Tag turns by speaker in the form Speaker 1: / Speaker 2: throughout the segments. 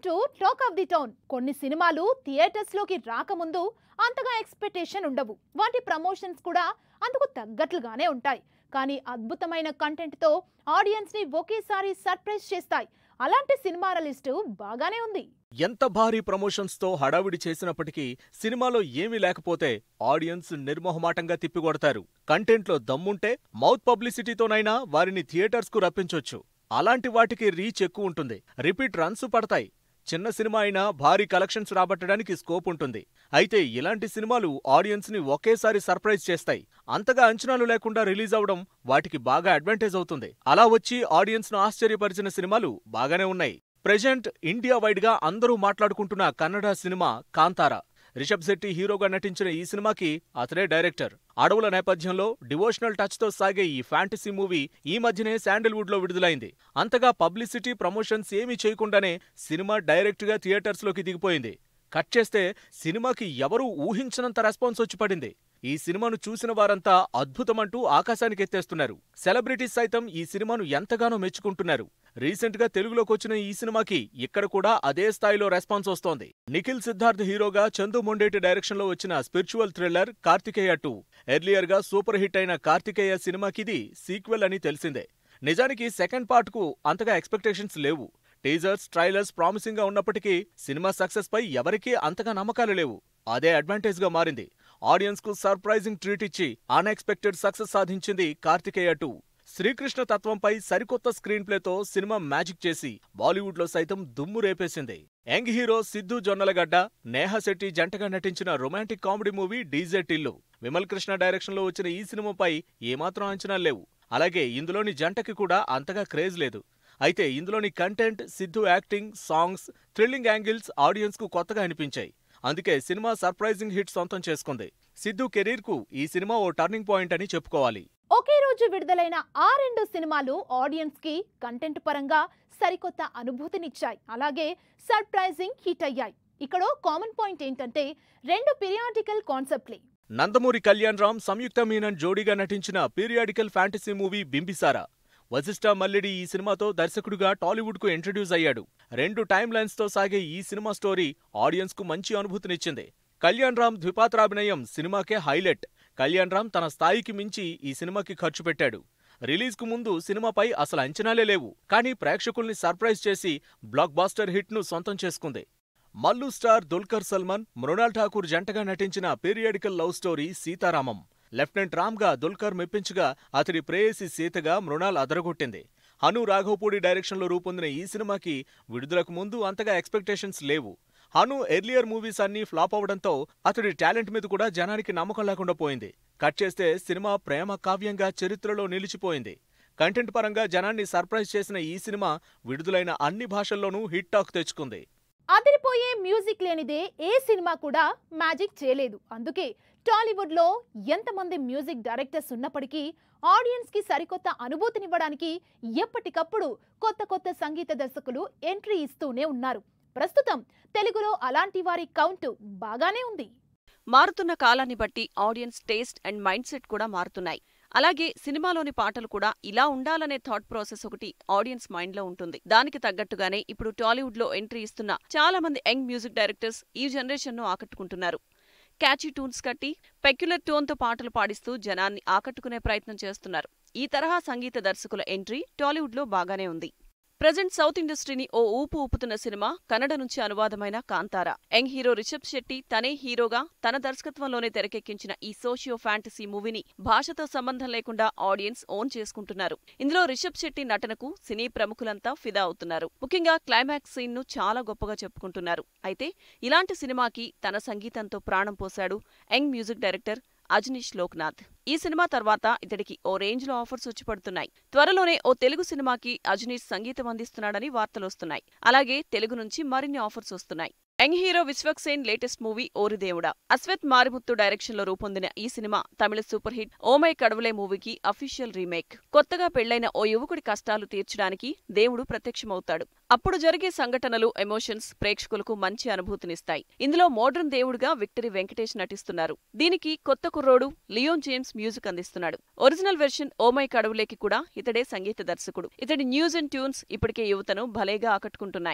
Speaker 1: to talk of the town కొన్ని సినిమాలు theatres లోకి రాకముందు అంతగా ఎక్స్పెక్టేషన్ ఉండవు వాటి ప్రమోషన్స్ కూడా అందుకు తగ్గట్లుగానే ఉంటాయి కానీ అద్భుతమైన కంటెంట్ తో ఆడియన్స్ ని ఒకేసారి సర్ప్రైజ్ చేస్తాయి అలాంటి సినిమాల లిస్టు బాగానే ఉంది
Speaker 2: ఎంత భారీ ప్రమోషన్స్ తో హడావిడి చేసినప్పటికీ సినిమాలో ఏమీ లేకపోతే ఆడియన్స్ నిర్మోహమాటంగా తిప్పికొడతారు కంటెంట్లో దమ్ముంటే మౌత్ పబ్లిసిటీతోనైనా వారిని థియేటర్స్ కు రప్పించొచ్చు అలాంటి వాటికి రీచ్ ఎక్కువ ఉంటుంది రిపీట్ రన్స్ పడతాయి చిన్న సినిమా అయినా భారీ కలెక్షన్స్ రాబట్టడానికి స్కోప్ ఉంటుంది అయితే ఇలాంటి సినిమాలు ఆడియన్స్ ని ఒకేసారి సర్ప్రైజ్ చేస్తాయి అంతగా అంచనాలు లేకుండా రిలీజ్ అవడం వాటికి బాగా అడ్వాంటేజ్ అవుతుంది అలా వచ్చి ఆడియన్స్ ను ఆశ్చర్యపరిచిన సినిమాలు బాగానే ఉన్నాయి ప్రెజెంట్ ఇండియా వైడ్ గా అందరూ మాట్లాడుకుంటున్న కన్నడ సినిమా కాంతార రిషబ్ శెట్టి హీరోగా నటించిన ఈ సినిమాకి అతడే డైరెక్టర్ అడవుల నేపథ్యంలో డివోషనల్ టచ్ తో సాగే ఈ ఫ్యాంటసీ మూవీ ఈ మధ్యనే శాండిల్వుడ్ లో విడుదలైంది అంతగా పబ్లిసిటీ ప్రమోషన్స్ ఏమీ చేయకుండానే సినిమా డైరెక్ట్ గా థియేటర్స్ లోకి దిగిపోయింది కట్ చేస్తే సినిమాకి ఎవరూ ఊహించనంత రెస్పాన్స్ వచ్చి పడింది ఈ సినిమాను చూసిన వారంతా అద్భుతమంటూ ఆకాశానికి ఎత్తేస్తున్నారు సెలబ్రిటీస్ సైతం ఈ సినిమాను ఎంతగానో మెచ్చుకుంటున్నారు రీసెంట్ గా తెలుగులోకి వచ్చిన ఈ సినిమాకి ఇక్కడ కూడా అదే స్థాయిలో రెస్పాన్స్ వస్తోంది నిఖిల్ సిద్ధార్థ్ హీరోగా చందు మొండేటి డైరెక్షన్ లో వచ్చిన spiritual thriller Karthikeya two earlier గా సూపర్ హిట్ అయిన కార్తికేయ సినిమాకిది సీక్వెల్ అని తెలిసిందే నిజానికి సెకండ్ పార్ట్ కు అంతగా ఎక్స్పెక్టేషన్స్ లేవు టీజర్స్ ట్రైలర్స్ ప్రామిసింగ్ గా ఉన్నప్పటికీ సినిమా సక్సెస్ పై ఎవరికీ అంతగా నమ్మకాలు లేవు అదే అడ్వాంటేజ్ గా మారింది ఆడియన్స్ కు సర్ప్రైజింగ్ ట్రీట్ ఇచ్చి అన్ఎక్స్పెక్టెడ్ సక్సెస్ సాధించింది కార్తికేయ టూ శ్రీకృష్ణ తత్వంపై సరికొత్త స్క్రీన్ ప్లేతో సినిమా మ్యాజిక్ చేసి బాలీవుడ్ లో సైతం దుమ్ము రేపేసింది యంగ్ హీరో సిద్ధు జొన్నలగడ్డ నేహా శెట్టి జంటగా నటించిన romantic comedy movie DJ Tillu Vimal Krishna direction లో వచ్చిన ఈ సినిమాపై ఏమాత్రం అంచనాలు లేవు అలాగే ఇందులోని జంటకి కూడా అంతగా క్రేజ్ లేదు అయితే ఇందులోని content Siddhu acting songs thrilling angles audience కు కొత్తగా అనిపించాయి అందుకే సినిమా సర్ప్రైజింగ్ హిట్ సొంతం చేసుకుంది సిద్ధు కెరీర్ కు ఈ సినిమా ఓ టర్నింగ్ పాయింట్ అని చెప్పుకోవాలి
Speaker 1: ఒకే రోజు విడుదలైన ఆ రెండు సినిమాలు ఆడియన్స్ కి కంటెంట్ పరంగా సరికొత్త అనుభూతినిచ్చాయి అలాగే సర్ప్రైజింగ్ హిట్ అయ్యాయి ఇక్కడ కామన్ పాయింట్ ఏంటంటే రెండు పిరియాడికల్ కాన్సెప్ట్లే
Speaker 2: నందమూరి కళ్యాణ్ రామ్ సంయుక్త మీనన్ జోడీగా నటించిన periodical fantasy movie Bimbisara Vashishta Mallidi ఈ సినిమాతో దర్శకుడిగా టాలీవుడ్ కు ఇంట్రడ్యూస్ అయ్యాడు రెండు టైమ్ లైన్స్ తో సాగే ఈ సినిమా స్టోరీ ఆడియన్స్ కు మంచి అనుభూతినిచ్చింది కళ్యాణ్ రామ్ ద్విపాత్రాభినయం సినిమాకే హైలైట్ కళ్యాణ్ రామ్ తన స్థాయికి మించి ఈ సినిమాకి ఖర్చు పెట్టాడు రిలీజ్ కు ముందు సినిమాపై అసలు అంచనాలే లేవు కానీ ప్రేక్షకుల్ని సర్ప్రైజ్ చేసి బ్లాక్ బాస్టర్ హిట్ ను సొంతం చేసుకుంది మల్లు స్టార్ దుల్కర్ సల్మాన్ మృణాల్ ఠాకూర్ జంటగా నటించిన periodical love story Sita Ramam lieutenant రామ్గా దుల్కర్ మెప్పించగా అతడి ప్రేయసి సీతగా మృణాల్ అదరగొట్టింది హను రాఘవపూడి డైరెక్షన్లో రూపొందిన ఈ సినిమాకి విడుదలకు ముందు అంతగా ఎక్స్పెక్టేషన్స్ లేవు హను ఎర్లియర్ మూవీస్ అన్నీ ఫ్లాప్ అవడంతో అతడి టాలెంట్ మీద కూడా జనానికి నమ్మకం లేకుండా పోయింది కట్ చేస్తే సినిమా ప్రేమ కావ్యంగా చరిత్రలో నిలిచిపోయింది కంటెంట్ పరంగా జనాన్ని సర్ప్రైజ్ చేసిన ఈ సినిమా విడుదలైన అన్ని భాషల్లోనూ హిట్ టాక్ తెచ్చుకుంది
Speaker 1: అదిరిపోయే మ్యూజిక్ లేనిదే ఏ సినిమా కూడా మ్యాజిక్ చేయలేదు అందుకే టాలీవుడ్ లో ఎంతమంది మ్యూజిక్ డైరెక్టర్స్ ఉన్నప్పటికీ ఆడియన్స్ కి సరికొత్త అనుభూతినివ్వడానికి ఎప్పటికప్పుడు కొత్త కొత్త సంగీత దర్శకులు ఎంట్రీ ఇస్తూనే ఉన్నారు ప్రస్తుతం తెలుగులో అలాంటి వారి కౌంటు బాగానే ఉంది
Speaker 3: మారుతున్న కాలాన్ని బట్టి audience taste and mind set కూడా మారుతున్నాయి అలాగే సినిమాలోని పాటలు కూడా ఇలా ఉండాలనే థాట్ ప్రాసెస్ ఒకటి ఆడియన్స్ మైండ్ లో ఉంటుంది దానికి తగ్గట్టుగానే ఇప్పుడు టాలీవుడ్ లో ఎంట్రీ ఇస్తున్న చాలా మంది యంగ్ మ్యూజిక్ డైరెక్టర్స్ ఈ జనరేషన్ ను ఆకట్టుకుంటున్నారు క్యాచీ ట్యూన్స్ కట్టి పెక్యులర్ టోన్తో పాటలు పాడిస్తూ జనాన్ని ఆకట్టుకునే ప్రయత్నం చేస్తున్నారు ఈ తరహా సంగీత దర్శకుల ఎంట్రీ టాలీవుడ్ లో బాగానే ఉంది ప్రజెంట్ సౌత్ ఇండస్ట్రీని ఓ ఊపు ఊపుతున్న సినిమా కన్నడ నుంచి అనువాదమైన కాంతార యంగ్ హీరో రిషబ్ శెట్టి తనే హీరోగా తన దర్శకత్వంలోనే తెరకెక్కించిన ఈ సోషియో ఫ్యాంటసీ మూవీని భాషతో సంబంధం లేకుండా ఆడియన్స్ ఓన్ చేసుకుంటున్నారు ఇందులో రిషబ్ శెట్టి నటనకు సినీ ప్రముఖులంతా ఫిదా అవుతున్నారు ముఖ్యంగా క్లైమాక్స్ సీన్ ను చాలా గొప్పగా చెప్పుకుంటున్నారు అయితే ఇలాంటి సినిమాకి తన సంగీతంతో ప్రాణం పోశాడు young music director Ajaneesh Loknath ఈ సినిమా తర్వాత ఇతడికి ఓ రేంజ్ లో ఆఫర్స్ వచ్చి పడుతున్నాయి త్వరలోనే ఓ తెలుగు సినిమాకి అజనీష్ సంగీతం అందిస్తున్నాడని వార్తలొస్తున్నాయి అలాగే తెలుగు నుంచి మరిన్ని ఆఫర్స్ వస్తున్నాయి young hero Vishwak Sen latest movie Ori Devuda Ashwath Marimuthu direction లో రూపొందిన ఈ సినిమా Tamil super hit oh my Kadavule మూవీకి అఫీషియల్ రీమేక్ కొత్తగా పెళ్లైన ఓ యువకుడి కష్టాలు తీర్చడానికి దేవుడు ప్రత్యక్షమవుతాడు అప్పుడు జరిగే సంఘటనలు ఎమోషన్స్ ప్రేక్షకులకు మంచి అనుభూతినిస్తాయి ఇందులో మోడ్రన్ దేవుడిగా విక్టరీ వెంకటేష్ నటిస్తున్నారు దీనికి కొత్త కుర్రోడు లియోన్ జేమ్స్ మ్యూజిక్ అందిస్తున్నాడు ఒరిజినల్ వెర్షన్ ఓమై కడవలేకి కూడా ఇతడే సంగీత దర్శకుడు ఇతడి న్యూస్ అండ్ ట్యూన్స్ ఇప్పటికే యువతను భలేగా ఆకట్టుకుంటున్నాయి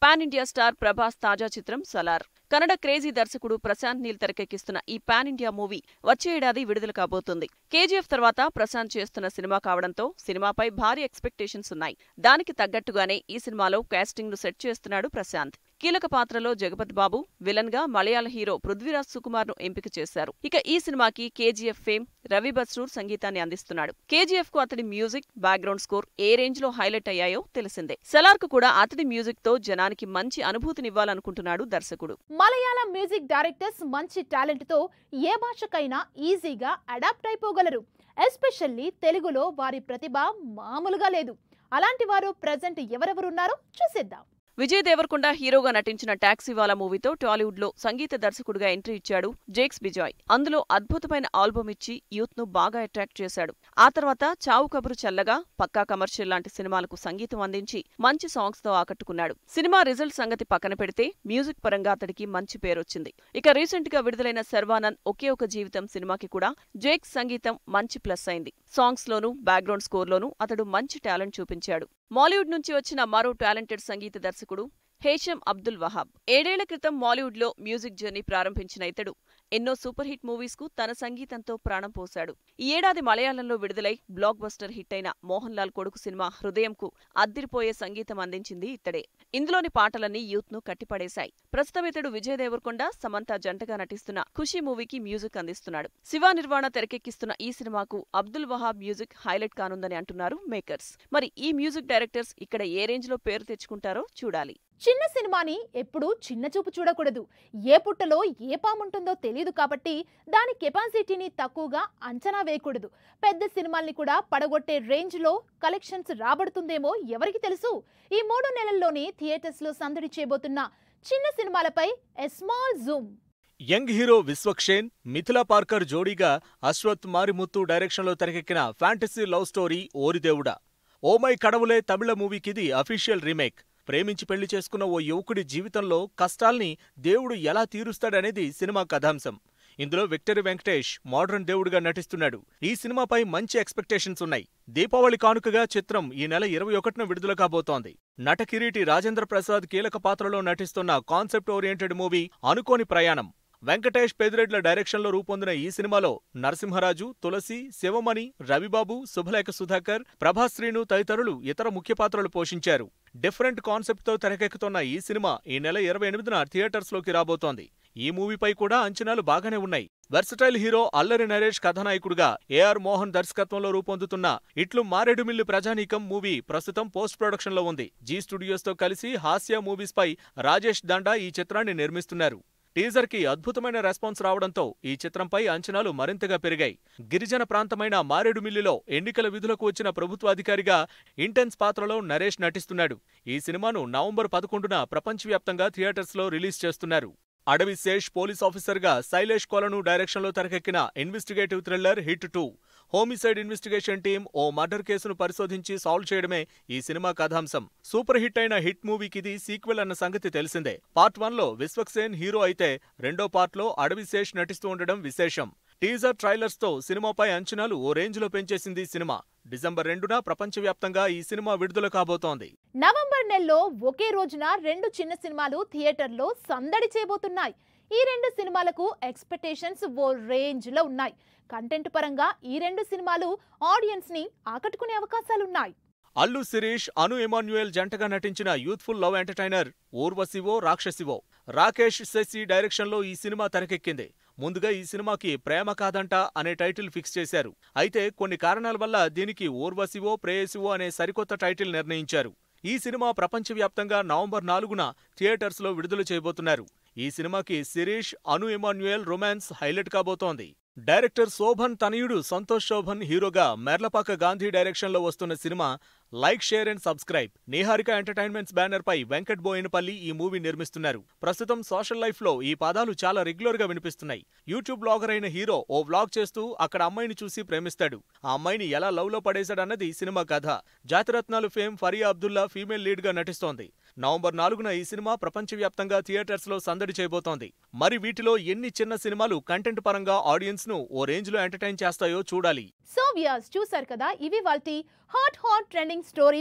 Speaker 3: పాన్ ఇండియా స్టార్ ప్రభాస్ తాజా చిత్రం సలార్ కన్నడ క్రేజీ దర్శకుడు ప్రశాంత్ నీల్ తెరకెక్కిస్తున్న ఈ పాన్ ఇండియా మూవీ వచ్చే ఏడాది విడుదల కాబోతుంది కేజీఎఫ్ తర్వాత ప్రశాంత్ చేస్తున్న సినిమా కావడంతో సినిమాపై భారీ ఎక్స్పెక్టేషన్స్ ఉన్నాయి దానికి తగ్గట్టుగానే ఈ సినిమాలో కాస్టింగ్ ను సెట్ చేస్తున్నాడు ప్రశాంత్ కీలక పాత్రలో జగపత్ బాబు విలన్ గా మలయాళ హీరో పృథ్వీరాజ్ సుకుమార్ ను ఎంపిక చేశారు ఇక ఈ సినిమాకి కేజీఎఫ్ ఫేమ్ రవి బస్రూర్ సంగీతాన్ని అందిస్తున్నాడు కేజీఎఫ్ కు అతడి మ్యూజిక్ బ్యాక్గ్రౌండ్ స్కోర్ ఏ రేంజ్ లో హైలైట్ అయ్యాయో తెలిసిందే సలార్ కు కూడా అతడి మ్యూజిక్ తో జనానికి మంచి అనుభూతినివ్వాలనుకుంటున్నాడు దర్శకుడు
Speaker 1: మలయాళం మ్యూజిక్ డైరెక్టర్స్ మంచి టాలెంట్ తో ఏ భాషకైనా ఈజీగా అడాప్ట్ అయిపోగలరు ఎస్పెషల్లీ తెలుగులో వారి ప్రతిభ మామూలుగా లేదు అలాంటి వారు ప్రజెంట్ ఎవరెవరున్నారో చూసేద్దాం
Speaker 3: విజయ్ దేవరకొండ హీరోగా నటించిన టాక్సీవాలా మూవీతో టాలీవుడ్ లో సంగీత దర్శకుడిగా ఎంట్రీ ఇచ్చాడు జేక్స్ బిజాయ్ అందులో అద్భుతమైన ఆల్బమ్ ఇచ్చి యూత్ ను బాగా అట్రాక్ట్ చేశాడు ఆ తర్వాత చావు కబురు చల్లగా పక్కా కమర్షియల్ లాంటి సినిమాలకు సంగీతం అందించి మంచి సాంగ్స్ తో ఆకట్టుకున్నాడు సినిమా రిజల్ట్ సంగతి పక్కన పెడితే మ్యూజిక్ పరంగా అతడికి మంచి పేరొచ్చింది ఇక రీసెంట్ గా విడుదలైన శర్వానంద్ ఒకే ఒక జీవితం సినిమాకి కూడా జేక్స్ సంగీతం మంచి ప్లస్ అయింది సాంగ్స్ లోనూ బ్యాక్గ్రౌండ్ స్కోర్ లోనూ అతడు మంచి టాలెంట్ చూపించాడు మాలీవుడ్ నుంచి వచ్చిన మరో టాలెంటెడ్ సంగీత దర్శకుడు హేషం అబ్దుల్ వహాబ్ ఏడేళ్ల క్రితం మాలీవుడ్ లో మ్యూజిక్ జర్నీ ప్రారంభించిన ఇతడు ఎన్నో సూపర్ హిట్ మూవీస్ కు తన సంగీతంతో ప్రాణం పోశాడు ఈ ఏడాది మలయాళంలో విడుదలై బ్లాక్ బస్టర్ హిట్ అయిన మోహన్ లాల్ కొడుకు సినిమా హృదయంకు అద్దిరిపోయే సంగీతం అందించింది ఇతడే ఇందులోని పాటలన్నీ యూత్ ను కట్టిపడేశాయి ప్రస్తుతం ఇతడు విజయ్ దేవరకొండ సమంత జంటగా నటిస్తున్న ఖుషి మూవీకి మ్యూజిక్ అందిస్తున్నాడు శివ నిర్వాణ తెరకెక్కిస్తున్న ఈ సినిమాకు అబ్దుల్ వహాబ్ మ్యూజిక్ హైలైట్ కానుందని అంటున్నారు మేకర్స్ మరి ఈ మ్యూజిక్ డైరెక్టర్స్ ఇక్కడ ఏ రేంజ్ లో పేరు తెచ్చుకుంటారో చూడాలి
Speaker 1: చిన్న సినిమాని ఎప్పుడూ చిన్న చూపు చూడకూడదు ఏ పుట్టలో ఏ పాముంటుందో తెలియదు కాబట్టి దాని కెపాసిటీని తక్కువగా అంచనా వేయకూడదు పెద్ద సినిమాల్ని కూడా పడగొట్టే రేంజ్లో కలెక్షన్స్ రాబడుతుందేమో ఎవరికి తెలుసు ఈ మూడు నెలల్లోనే థియేటర్స్లో సందడి చేయబోతున్న చిన్న సినిమాలపై a small zoom
Speaker 2: young hero Vishwaksen Mithila Palkar జోడీగా అశ్వత్ మారిముత్తు డైరెక్షన్లో తెరకెక్కిన fantasy love story Ori Devuda oh my Kadavule Tamil మూవీకిది అఫీషియల్ రీమేక్ ప్రేమించి పెళ్లి చేసుకున్న ఓ యువకుడి జీవితంలో కష్టాల్ని దేవుడు ఎలా తీరుస్తాడనేది సినిమా కథాంశం ఇందులో విక్టరీ వెంకటేష్ మోడర్న్ దేవుడిగా నటిస్తున్నాడు ఈ సినిమాపై మంచి ఎక్స్పెక్టేషన్స్ ఉన్నాయి దీపావళి కానుకగా చిత్రం ఈ నెల ఇరవై ఒకటిన విడుదల కాబోతోంది నట కిరీటి రాజేంద్ర ప్రసాద్ కీలక పాత్రలో నటిస్తున్న కాన్సెప్ట్ ఓరియంటెడ్ మూవీ అనుకోని ప్రయాణం వెంకటేష్ పెదిరెడ్ల డైరెక్షన్లో రూపొందిన ఈ సినిమాలో నరసింహరాజు తులసి శివమణి రవిబాబు శుభలేఖ సుధాకర్ ప్రభాస్ శ్రీను తదితరులు ఇతర ముఖ్య పాత్రలు పోషించారు డిఫరెంట్ కాన్సెప్ట్తో తెరకెక్కుతున్న ఈ సినిమా ఈ నెల ఇరవై ఎనిమిదిన థియేటర్స్లోకి రాబోతోంది ఈ మూవీపై కూడా అంచనాలు బాగానే ఉన్నాయి వెర్సటైల్ హీరో అల్లరి నరేష్ కథానాయకుడిగా ఏఆర్ మోహన్ దర్శకత్వంలో రూపొందుతున్న ఇట్లు మారేడుమిల్లి ప్రజానీకం మూవీ ప్రస్తుతం పోస్ట్ ప్రొడక్షన్ లో ఉంది జీ స్టూడియోస్తో కలిసి హాస్య మూవీస్ పై రాజేష్ దండా ఈ చిత్రాన్ని నిర్మిస్తున్నారు టీజర్ కి అద్భుతమైన రెస్పాన్స్ రావడంతో ఈ చిత్రంపై అంచనాలు మరింతగా పెరిగాయి గిరిజన ప్రాంతమైన మారేడుమిల్లిలో ఎన్నికల విధులకు వచ్చిన ప్రభుత్వాధికారిగా ఇంటెన్స్ పాత్రలో నరేష్ నటిస్తున్నాడు ఈ సినిమాను నవంబర్ పదకొండున ప్రపంచవ్యాప్తంగా థియేటర్స్లో రిలీజ్ చేస్తున్నారు అడవి శేష్ పోలీస్ ఆఫీసర్గా శైలేష్ కొలను డైరెక్షన్లో తెరకెక్కిన investigative thriller hit two homicide investigation team ఓ మర్డర్ కేసును పరిశోధించి సాల్వ్ చేయడమే ఈ సినిమా కథాంశం సూపర్ హిట్ అయిన హిట్ మూవీకిది సీక్వెల్ అన్న సంగతి తెలిసిందే పార్ట్ వన్ లో విశ్వక్సేన్ హీరో అయితే రెండో పార్ట్ లో అడవి శేష్ నటిస్తూ ఉండడం విశేషం టీజర్ ట్రైలర్స్ తో సినిమాపై అంచనాలు ఓ రేంజ్ లో పెంచేసింది సినిమా డిసెంబర్ రెండున ప్రపంచవ్యాప్తంగా ఈ సినిమా విడుదల కాబోతోంది
Speaker 1: నవంబర్ నెలలో ఒకే రోజున రెండు చిన్న సినిమాలు థియేటర్లో సందడి చేయబోతున్నాయి ఈ రెండు సినిమాలకు ఎక్స్పెక్టేషన్స్ ఓ రేంజ్ లో ఉన్నాయి కంటెంట్ పరంగా ఈ రెండు సినిమాలు ఆడియన్స్ ని ఆకట్టుకునే అవకాశాలున్నాయి
Speaker 2: అల్లు శిరీష్ అను ఎమాన్యుయల్ జంటగా నటించిన youthful love entertainer Urvasivo Rakshasivo Rakesh Sasi డైరెక్షన్లో ఈ సినిమా తెరకెక్కింది ముందుగా ఈ సినిమాకి ప్రేమ కాదంట అనే టైటిల్ ఫిక్స్ చేశారు అయితే కొన్ని కారణాల వల్ల దీనికి ఊర్వశివో ప్రేయసివో అనే సరికొత్త టైటిల్ నిర్ణయించారు ఈ సినిమా ప్రపంచవ్యాప్తంగా నవంబర్ నాలుగున థియేటర్స్లో విడుదల చేయబోతున్నారు ఈ సినిమాకి Sirish Anu Emmanuel romance highlight కాబోతోంది డైరెక్టర్ శోభన్ తనయుడు సంతోష్ శోభన్ హీరోగా మెర్లపాక గాంధీ డైరెక్షన్లో వస్తున్న సినిమా like share and subscribe Niharika entertainments banner పై వెంకట్ బోయినపల్లి ఈ మూవీ నిర్మిస్తున్నారు ప్రస్తుతం సోషల్ లైఫ్ లో ఈ పదాలు చాలా రెగ్యులర్ గా వినిపిస్తున్నాయి యూట్యూబ్ బ్లాగర్ అయిన హీరో ఓ వ్లాగ్ చేస్తూ అక్కడ అమ్మాయిని చూసి ప్రేమిస్తాడు ఆ అమ్మాయిని ఎలా లవ్ లో పడేశాడన్నది ఈ సినిమా కథ Jathiratnalu fame Faria Abdullah female lead గా నటిస్తోంది నవంబర్ నాలుగున ఈ సినిమా ప్రపంచవ్యాప్తంగా థియేటర్స్ లో సందడి చేయబోతోంది మరి వీటిలో ఎన్ని చిన్న సినిమాలు కంటెంట్ పరంగా ఆడియన్స్ ను ఓ రేంజ్ లో ఎంటర్టైన్ చేస్తాయో చూడాలి
Speaker 1: సో వ్యూయర్స్ చూసారు కదా ఇవి వాల్టి హాట్ హాట్ ట్రెండింగ్ స్టోరీస్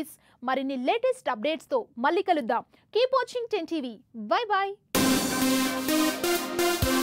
Speaker 1: మరిన్ని లేటెస్ట్ అప్డేట్స్తో మళ్ళీ కలుద్దాం keep watching ten TV bye bye